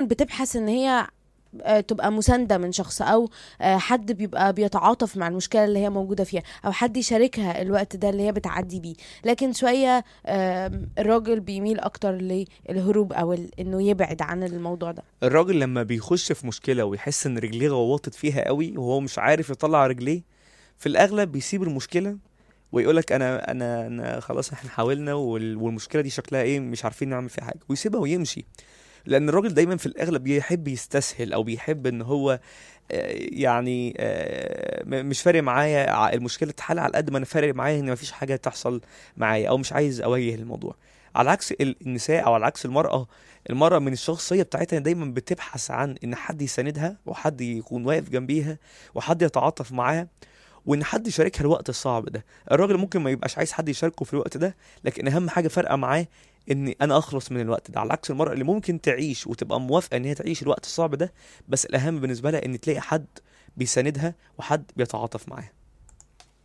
بتبحث ان هي آه، تبقى مساندة من شخص أو آه، حد بيبقى بيتعاطف مع المشكلة اللي هي موجودة فيها أو حد يشاركها الوقت ده اللي هي بتعدي بيه لكن شوية آم، الراجل بيميل أكتر للهروب أو ال- إنه يبعد عن الموضوع ده الراجل لما بيخش في مشكله ويحس ان رجليه غوطت فيها قوي وهو مش عارف يطلع رجليه في الاغلب بيسيب المشكله ويقولك انا انا انا خلاص احنا حاولنا وال- والمشكله دي شكلها ايه مش عارفين نعمل فيها حاجه ويسيبها ويمشي لان الراجل دايما في الاغلب بيحب يستسهل او بيحب ان هو آه، يعني آه، م- مش فارق معايا ع- المشكله تتحل على قد ما انا فارق معايا ان مفيش حاجه تحصل معايا او مش عايز اواجه الموضوع على عكس ال- النساء او على عكس المراه المرأة من الشخصية بتاعتها دايما بتبحث عن ان حد يساندها وحد يكون واقف جنبيها وحد يتعاطف معاها وان حد يشاركها الوقت الصعب ده الراجل ممكن ما يبقاش عايز حد يشاركه في الوقت ده لكن اهم حاجة فارقة معاه ان انا اخلص من الوقت ده على عكس المرأة اللي ممكن تعيش وتبقى موافقة ان هي تعيش الوقت الصعب ده بس الاهم بالنسبة لها ان تلاقي حد بيساندها وحد بيتعاطف معاها